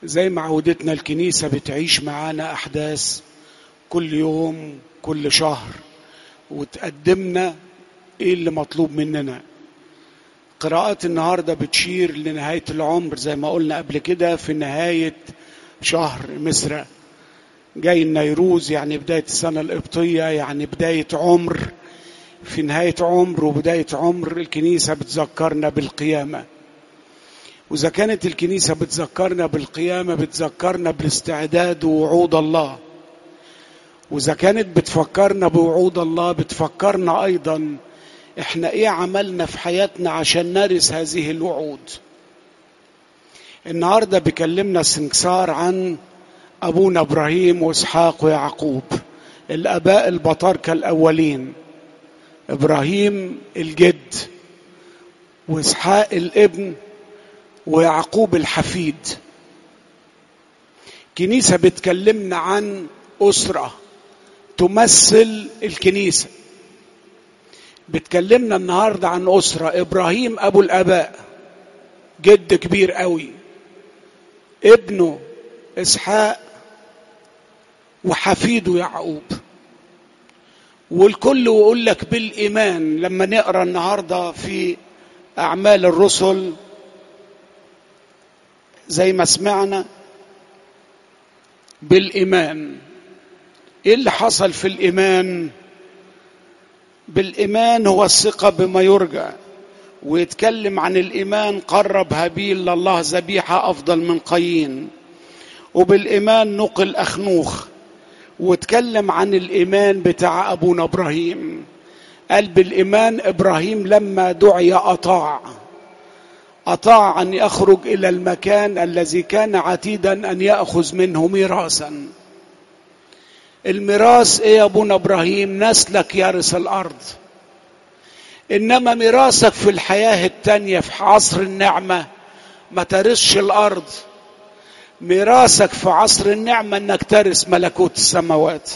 زي ما عودتنا الكنيسة بتعيش معانا أحداث كل يوم كل شهر وتقدمنا إيه اللي مطلوب مننا قراءات النهاردة بتشير لنهاية العمر زي ما قلنا قبل كده في نهاية شهر مصر جاي النيروز يعني بداية السنة القبطية يعني بداية عمر في نهاية عمر وبداية عمر الكنيسة بتذكرنا بالقيامة وإذا كانت الكنيسة بتذكرنا بالقيامة بتذكرنا بالاستعداد ووعود الله وإذا كانت بتفكرنا بوعود الله بتفكرنا أيضا إحنا إيه عملنا في حياتنا عشان نرث هذه الوعود النهاردة بيكلمنا سنكسار عن أبونا إبراهيم وإسحاق ويعقوب الآباء البطاركة الأولين إبراهيم الجد وإسحاق الابن ويعقوب الحفيد كنيسة بتكلمنا عن أسرة تمثل الكنيسة بتكلمنا النهاردة عن أسرة إبراهيم أبو الآباء جد كبير قوي ابنه إسحاق وحفيده يعقوب والكل يقول لك بالإيمان لما نقرأ النهاردة في أعمال الرسل زي ما سمعنا بالإيمان إيه اللي حصل في الإيمان بالإيمان هو الثقة بما يرجى ويتكلم عن الإيمان قرب هابيل لله ذبيحة أفضل من قايين وبالإيمان نقل أخنوخ واتكلم عن الإيمان بتاع أبونا إبراهيم قال بالإيمان إبراهيم لما دعي أطاع أطاع أن يخرج إلى المكان الذي كان عتيدا أن يأخذ منه ميراثا الميراث إيه يا أبونا إبراهيم نسلك يرث الأرض إنما ميراثك في الحياة التانية في عصر النعمة ما ترثش الأرض ميراثك في عصر النعمة انك ترث ملكوت السماوات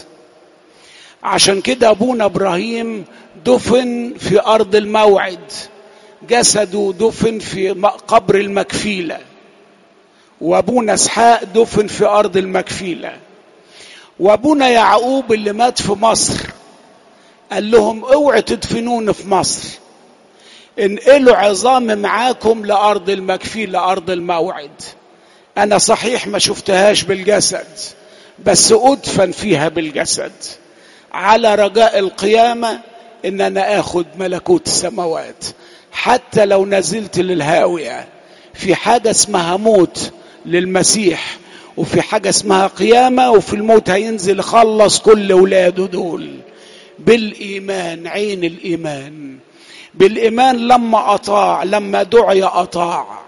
عشان كده ابونا ابراهيم دفن في ارض الموعد جسده دفن في قبر المكفيلة وابونا اسحاق دفن في ارض المكفيلة وابونا يعقوب اللي مات في مصر قال لهم اوعوا تدفنون في مصر انقلوا عظام معاكم لارض المكفيلة ارض الموعد انا صحيح ما شفتهاش بالجسد بس ادفن فيها بالجسد على رجاء القيامه ان انا اخد ملكوت السماوات حتى لو نزلت للهاويه في حاجه اسمها موت للمسيح وفي حاجه اسمها قيامه وفي الموت هينزل يخلص كل اولاده دول بالايمان عين الايمان بالايمان لما اطاع لما دعي اطاع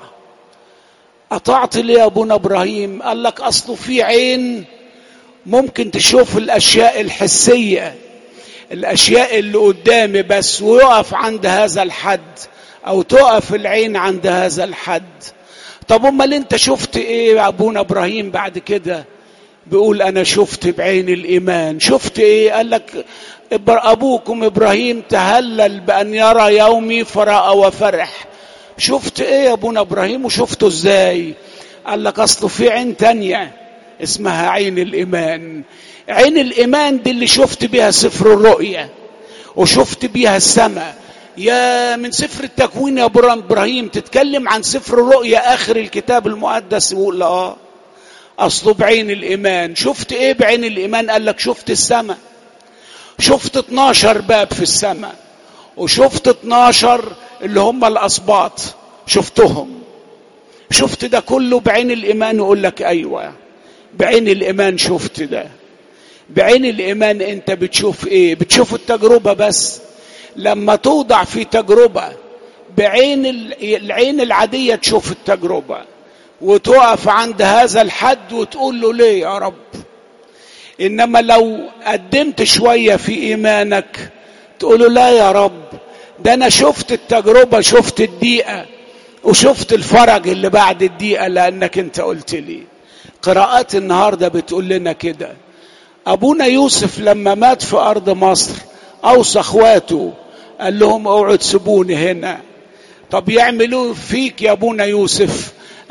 أطعت لي يا أبونا إبراهيم قال لك أصله في عين ممكن تشوف الأشياء الحسية الأشياء اللي قدامي بس ويقف عند هذا الحد أو تقف العين عند هذا الحد طب أمال أنت شفت إيه يا أبونا إبراهيم بعد كده بيقول أنا شفت بعين الإيمان شفت إيه قال لك أبوكم إبراهيم تهلل بأن يرى يومي فرأى وفرح شفت ايه يا ابونا ابراهيم وشفته ازاي قال لك اصله في عين تانية اسمها عين الايمان عين الايمان دي اللي شفت بيها سفر الرؤيا وشفت بيها السماء يا من سفر التكوين يا ابراهيم تتكلم عن سفر الرؤيا اخر الكتاب المقدس يقول اه اصله بعين الايمان شفت ايه بعين الايمان قال لك شفت السماء شفت 12 باب في السماء وشفت 12 اللي هم الاسباط شفتهم شفت ده كله بعين الايمان يقول لك ايوه بعين الايمان شفت ده بعين الايمان انت بتشوف ايه بتشوف التجربه بس لما توضع في تجربه بعين العين العاديه تشوف التجربه وتقف عند هذا الحد وتقول له ليه يا رب انما لو قدمت شويه في ايمانك تقول له لا يا رب ده انا شفت التجربه شفت الدقيقه وشفت الفرج اللي بعد الدقيقه لانك انت قلت لي قراءات النهارده بتقول لنا كده ابونا يوسف لما مات في ارض مصر اوصى اخواته قال لهم اوعوا تسيبوني هنا طب يعملوا فيك يا ابونا يوسف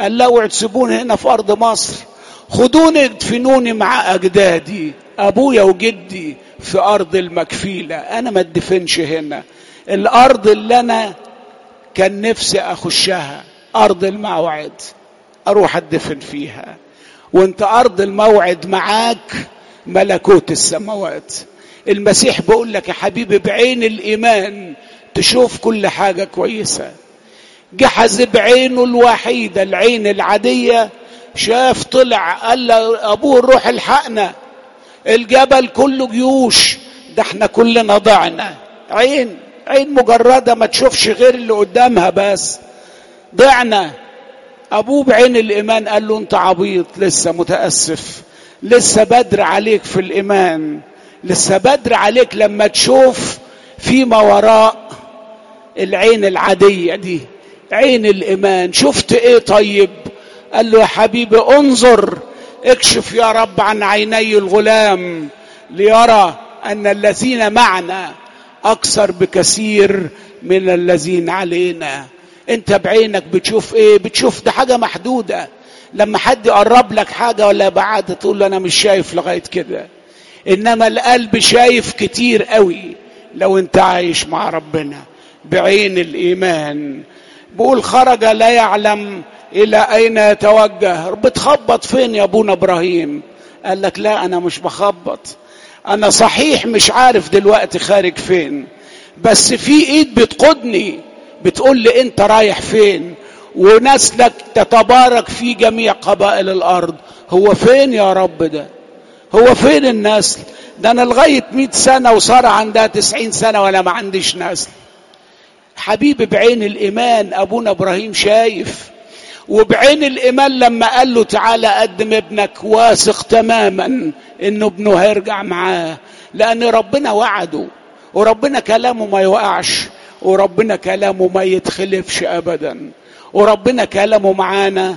قال لا اوعوا تسيبوني هنا في ارض مصر خدوني ادفنوني مع اجدادي ابويا وجدي في ارض المكفيله انا ما ادفنش هنا الارض اللي انا كان نفسي اخشها ارض الموعد اروح ادفن فيها وانت ارض الموعد معاك ملكوت السماوات المسيح بيقول لك يا حبيبي بعين الايمان تشوف كل حاجه كويسه جحز بعينه الوحيده العين العاديه شاف طلع قال لابوه الروح الحقنا الجبل كله جيوش ده احنا كلنا ضعنا عين عين مجرده ما تشوفش غير اللي قدامها بس ضعنا ابوه بعين الايمان قال له انت عبيط لسه متاسف لسه بدر عليك في الايمان لسه بدر عليك لما تشوف فيما وراء العين العاديه دي عين الايمان شفت ايه طيب قال له يا حبيبي انظر اكشف يا رب عن عيني الغلام ليرى ان الذين معنا اكثر بكثير من الذين علينا انت بعينك بتشوف ايه بتشوف ده حاجه محدوده لما حد يقرب لك حاجه ولا بعد تقول له انا مش شايف لغايه كده انما القلب شايف كتير قوي لو انت عايش مع ربنا بعين الايمان بقول خرج لا يعلم الى اين يتوجه بتخبط فين يا ابونا ابراهيم قال لك لا انا مش بخبط انا صحيح مش عارف دلوقتي خارج فين بس في ايد بتقودني بتقول لي انت رايح فين ونسلك تتبارك في جميع قبائل الارض هو فين يا رب ده هو فين النسل ده انا لغايه 100 سنه وساره عندها 90 سنه ولا ما عنديش نسل حبيبي بعين الايمان ابونا ابراهيم شايف وبعين الايمان لما قال له تعالى قدم ابنك واثق تماما انه ابنه هيرجع معاه لان ربنا وعده وربنا كلامه ما يوقعش وربنا كلامه ما يتخلفش ابدا وربنا كلامه معانا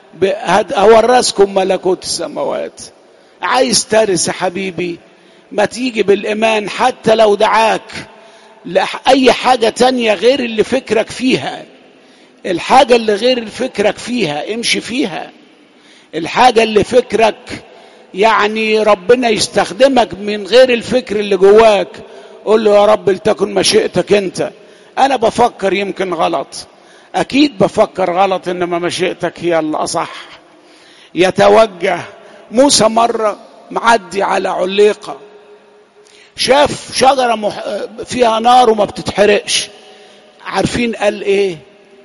اورثكم ملكوت السماوات عايز ترث يا حبيبي ما تيجي بالايمان حتى لو دعاك لاي حاجه تانية غير اللي فكرك فيها الحاجه اللي غير فكرك فيها امشي فيها الحاجه اللي فكرك يعني ربنا يستخدمك من غير الفكر اللي جواك قول له يا رب لتكن مشيئتك انت انا بفكر يمكن غلط اكيد بفكر غلط انما مشيئتك هي الاصح يتوجه موسى مره معدي على عليقه شاف شجره مح... فيها نار وما بتتحرقش عارفين قال ايه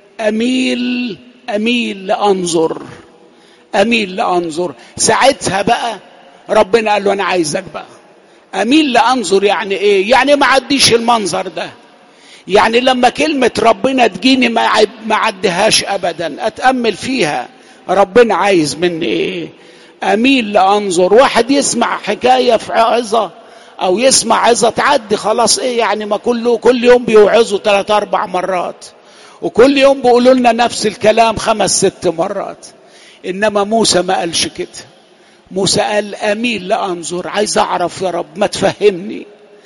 اميل اميل لانظر اميل لانظر ساعتها بقى ربنا قال له انا عايزك بقى اميل لانظر يعني ايه يعني ما عديش المنظر ده يعني لما كلمة ربنا تجيني ما ما عديهاش ابدا اتامل فيها ربنا عايز مني ايه اميل لانظر واحد يسمع حكايه في عظه او يسمع عظه تعدي خلاص ايه يعني ما كله كل يوم بيوعظوا ثلاث اربع مرات وكل يوم بيقولوا لنا نفس الكلام خمس ست مرات انما موسى ما قالش كده موسى قال اميل لانظر عايز اعرف يا رب ما تفهمني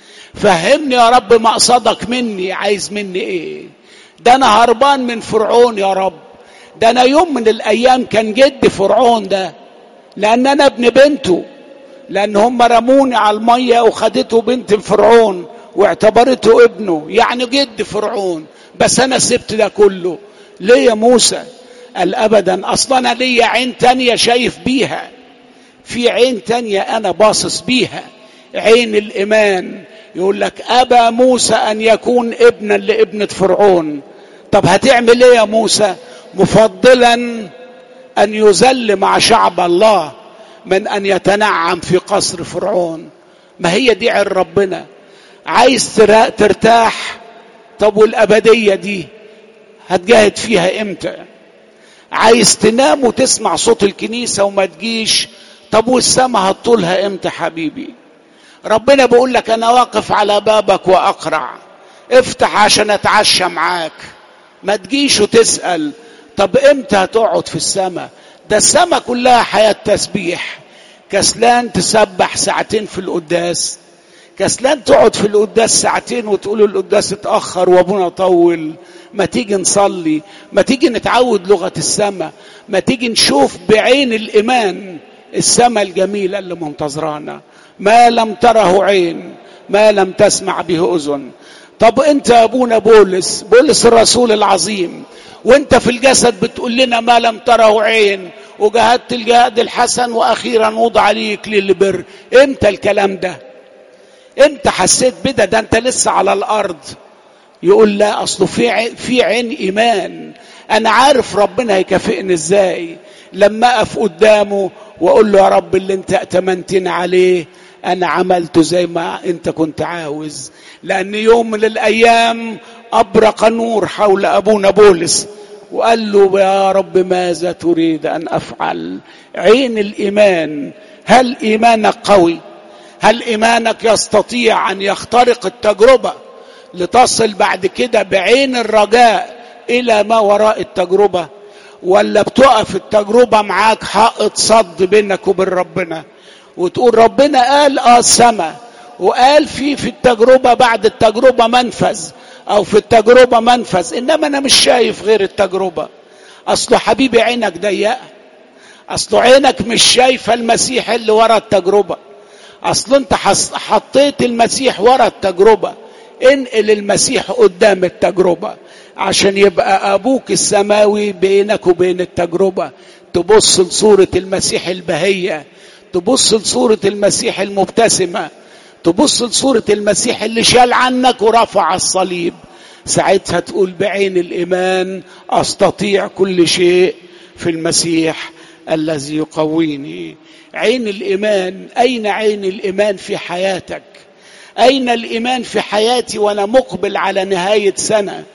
فهمني يا رب مقصدك مني عايز مني ايه ده انا هربان من فرعون يا رب ده انا يوم من الايام كان جد فرعون ده لان انا ابن بنته لان هم رموني على الميه وخدته بنت فرعون واعتبرته ابنه يعني جد فرعون بس انا سبت ده كله ليه يا موسى قال ابدا اصلا انا ليا عين تانية شايف بيها في عين تانية انا باصص بيها عين الايمان يقول لك ابى موسى ان يكون ابنا لابنة فرعون طب هتعمل ايه يا موسى مفضلا ان يذل مع شعب الله من ان يتنعم في قصر فرعون ما هي دي عين ربنا عايز ترتاح طب والابديه دي هتجاهد فيها امتى عايز تنام وتسمع صوت الكنيسه وما تجيش طب والسما هتطولها امتى حبيبي ربنا بيقول لك انا واقف على بابك واقرع افتح عشان اتعشى معاك ما تجيش وتسال طب امتى هتقعد في السماء ده السماء كلها حياه تسبيح كسلان تسبح ساعتين في القداس كسلان تقعد في القداس ساعتين وتقول القداس اتأخر وابونا طول ما تيجي نصلي ما تيجي نتعود لغة السماء ما تيجي نشوف بعين الإيمان السماء الجميلة اللي منتظرانا ما لم تره عين ما لم تسمع به أذن طب انت يا ابونا بولس بولس الرسول العظيم وانت في الجسد بتقول لنا ما لم تره عين وجاهدت الجهاد الحسن واخيرا وضع ليك للبر امتى الكلام ده امتى حسيت بده ده انت لسه على الارض يقول لا اصله في في عين ايمان انا عارف ربنا هيكافئني ازاي لما اقف قدامه واقول له يا رب اللي انت ائتمنتني عليه انا عملته زي ما انت كنت عاوز لان يوم من الايام ابرق نور حول ابونا بولس وقال له يا رب ماذا تريد ان افعل عين الايمان هل ايمانك قوي هل ايمانك يستطيع ان يخترق التجربه لتصل بعد كده بعين الرجاء الى ما وراء التجربه ولا بتقف التجربه معاك حائط صد بينك وبين ربنا وتقول ربنا قال اه السماء وقال في في التجربه بعد التجربه منفذ او في التجربه منفذ انما انا مش شايف غير التجربه اصله حبيبي عينك ضيقه اصله عينك مش شايفه المسيح اللي ورا التجربه اصل انت حطيت المسيح ورا التجربه انقل المسيح قدام التجربه عشان يبقى ابوك السماوي بينك وبين التجربه تبص لصوره المسيح البهيه تبص لصوره المسيح المبتسمه تبص لصوره المسيح اللي شال عنك ورفع الصليب ساعتها تقول بعين الايمان استطيع كل شيء في المسيح الذي يقويني عين الايمان اين عين الايمان في حياتك اين الايمان في حياتي وانا مقبل على نهايه سنه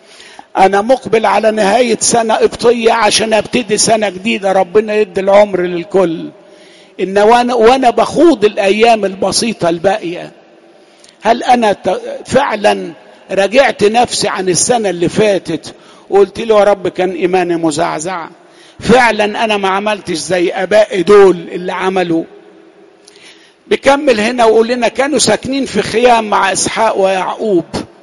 انا مقبل على نهايه سنه قبطيه عشان ابتدي سنه جديده ربنا يدي العمر للكل ان وانا وانا بخوض الايام البسيطه الباقيه هل انا فعلا راجعت نفسي عن السنه اللي فاتت وقلت له يا رب كان ايماني مزعزع فعلا انا ما عملتش زي ابائي دول اللي عملوا بكمل هنا ويقول لنا كانوا ساكنين في خيام مع اسحاق ويعقوب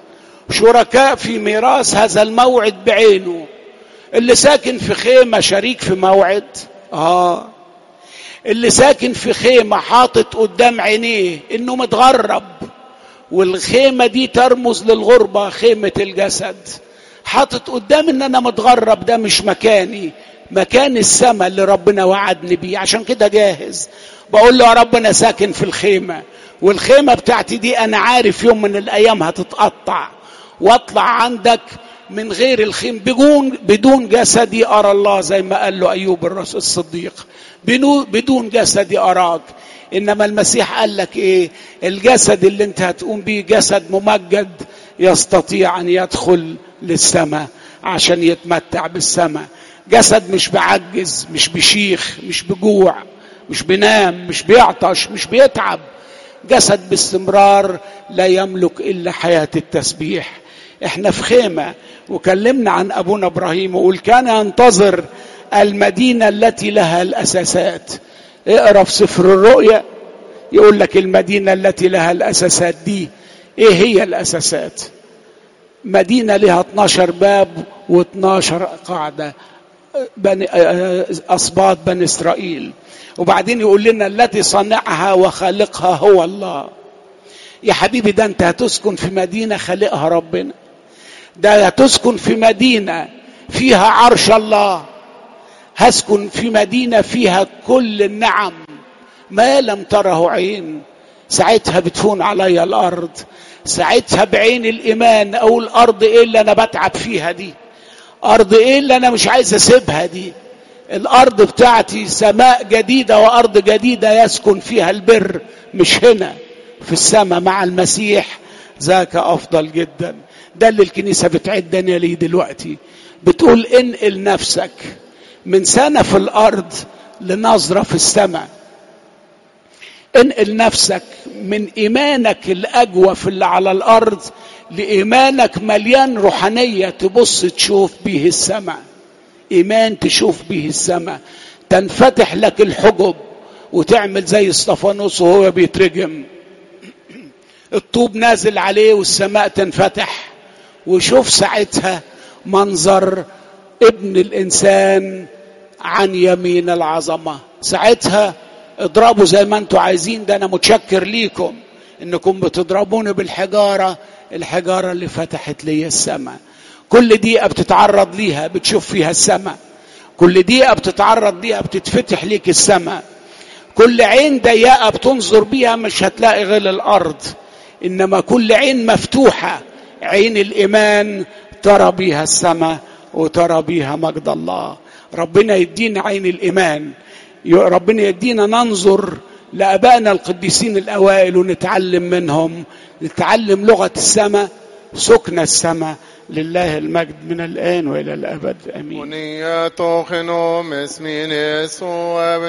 شركاء في ميراث هذا الموعد بعينه اللي ساكن في خيمه شريك في موعد اه اللي ساكن في خيمه حاطط قدام عينيه انه متغرب والخيمه دي ترمز للغربه خيمه الجسد حاطط قدام ان انا متغرب ده مش مكاني مكان السماء اللي ربنا وعدني بيه عشان كده جاهز بقول له يا رب انا ساكن في الخيمه والخيمه بتاعتي دي انا عارف يوم من الايام هتتقطع واطلع عندك من غير الخيم بدون بدون جسدي ارى الله زي ما قال له ايوب الرسول الصديق بدون جسدي اراك انما المسيح قال لك ايه الجسد اللي انت هتقوم بيه جسد ممجد يستطيع ان يدخل للسماء عشان يتمتع بالسماء جسد مش بعجز مش بشيخ مش بجوع مش بينام مش بيعطش مش بيتعب جسد باستمرار لا يملك الا حياه التسبيح احنا في خيمه وكلمنا عن ابونا ابراهيم وقول كان ينتظر المدينه التي لها الاساسات اقرا في سفر الرؤيا يقول لك المدينه التي لها الاساسات دي ايه هي الاساسات مدينه لها 12 باب و12 قاعده بني اسباط بني اسرائيل وبعدين يقول لنا التي صنعها وخالقها هو الله يا حبيبي ده انت هتسكن في مدينه خالقها ربنا ده هتسكن في مدينه فيها عرش الله هسكن في مدينه فيها كل النعم ما لم تره عين ساعتها بتهون علي الارض ساعتها بعين الايمان او الارض ايه اللي انا بتعب فيها دي ارض ايه اللي انا مش عايز اسيبها دي الارض بتاعتي سماء جديده وارض جديده يسكن فيها البر مش هنا في السماء مع المسيح ذاك افضل جدا ده اللي الكنيسه بتعدنا ليه دلوقتي بتقول انقل نفسك من سنه في الارض لنظره في السماء انقل نفسك من ايمانك الاجوف اللي على الارض لايمانك مليان روحانيه تبص تشوف به السماء ايمان تشوف به السماء تنفتح لك الحجب وتعمل زي اسطفانوس وهو بيترجم الطوب نازل عليه والسماء تنفتح وشوف ساعتها منظر ابن الانسان عن يمين العظمه ساعتها اضربوا زي ما انتوا عايزين ده انا متشكر ليكم انكم بتضربوني بالحجاره الحجاره اللي فتحت لي السماء كل دقيقه بتتعرض ليها بتشوف فيها السماء كل دقيقه بتتعرض ليها بتتفتح ليك السماء كل عين ضيقه بتنظر بيها مش هتلاقي غير الارض انما كل عين مفتوحه عين الايمان ترى بيها السماء وترى بيها مجد الله ربنا يدينا عين الايمان ربنا يدينا ننظر لابائنا القديسين الاوائل ونتعلم منهم نتعلم لغه السماء سكن السماء لله المجد من الان والى الابد امين ونية خنوم اسمين يسوع